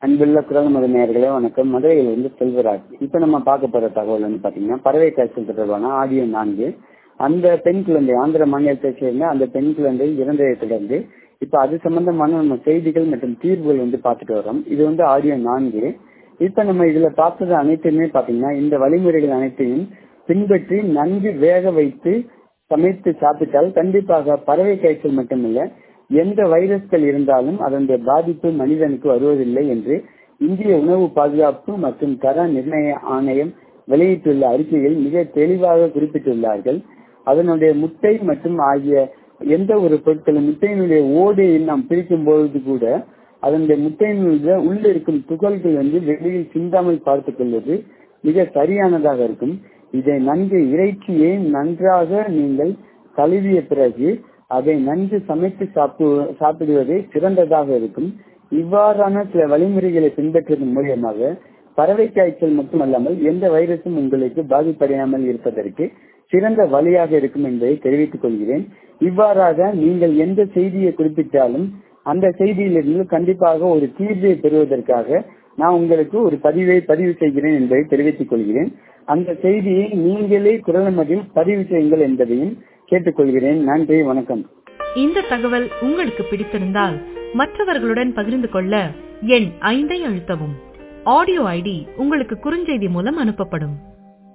அன்புள்ள குரல் மத நேயர்களே வணக்கம் மதுரையில் இருந்து செல்வராஜ் இப்ப நம்ம பார்க்க போற தகவல் வந்து பாத்தீங்கன்னா பறவை காய்ச்சல் தொடர்பான ஆடியோ நான்கு அந்த பெண் குழந்தை ஆந்திர மாநிலத்தை சேர்ந்த அந்த பெண் குழந்தை இறந்ததை தொடர்ந்து இப்ப அது சம்பந்தமான நம்ம செய்திகள் மற்றும் தீர்வுகள் வந்து பார்த்துட்டு வரோம் இது வந்து ஆடியோ நான்கு இப்ப நம்ம இதுல பார்த்தது அனைத்துமே பாத்தீங்கன்னா இந்த வழிமுறைகள் அனைத்தையும் பின்பற்றி நன்கு வேக வைத்து சமைத்து சாப்பிட்டால் கண்டிப்பாக பறவை காய்ச்சல் மட்டுமில்ல எந்த வைரஸ்கள் இருந்தாலும் அதனுடைய பாதிப்பு மனிதனுக்கு வருவதில்லை என்று இந்திய உணவு பாதுகாப்பு மற்றும் தர நிர்ணய ஆணையம் வெளியிட்டுள்ள அறிக்கையில் மிக தெளிவாக குறிப்பிட்டுள்ளார்கள் அதனுடைய முட்டை மற்றும் ஆகிய எந்த ஒரு பொருட்களும் முட்டையினுடைய ஓடையை நாம் பிரிக்கும் பொழுது கூட அதனுடைய முட்டையினுடைய உள்ள இருக்கும் துகள்கள் வந்து வெளியில் சிந்தாமல் பார்த்துக் கொள்வது மிக சரியானதாக இருக்கும் இதை நன்கு இறைச்சியை நன்றாக நீங்கள் கழுவிய பிறகு அதை நன்கு சமைத்து சாப்பிடுவதே சிறந்ததாக இருக்கும் இவ்வாறான சில வழிமுறைகளை பின்பற்றுவதன் மூலியமாக பறவை காய்ச்சல் மட்டுமல்லாமல் எந்த வைரஸும் உங்களுக்கு பாதிப்படையாமல் இருப்பதற்கு சிறந்த வழியாக இருக்கும் என்பதை தெரிவித்துக் கொள்கிறேன் இவ்வாறாக நீங்கள் எந்த செய்தியை குறிப்பிட்டாலும் அந்த செய்தியிலிருந்து கண்டிப்பாக ஒரு தீர்வை பெறுவதற்காக நான் உங்களுக்கு ஒரு பதிவை பதிவு செய்கிறேன் என்பதை தெரிவித்துக் கொள்கிறேன் அந்த செய்தியை நீங்களே குரலமதில் பதிவு செய்யுங்கள் என்பதையும் கேட்டுக்கொள்கிறேன் நன்றி வணக்கம் இந்த தகவல் உங்களுக்கு பிடித்திருந்தால் மற்றவர்களுடன் பகிர்ந்து கொள்ள எண் ஐந்தை அழுத்தவும் ஆடியோ ஐடி உங்களுக்கு குறுஞ்செய்தி மூலம் அனுப்பப்படும்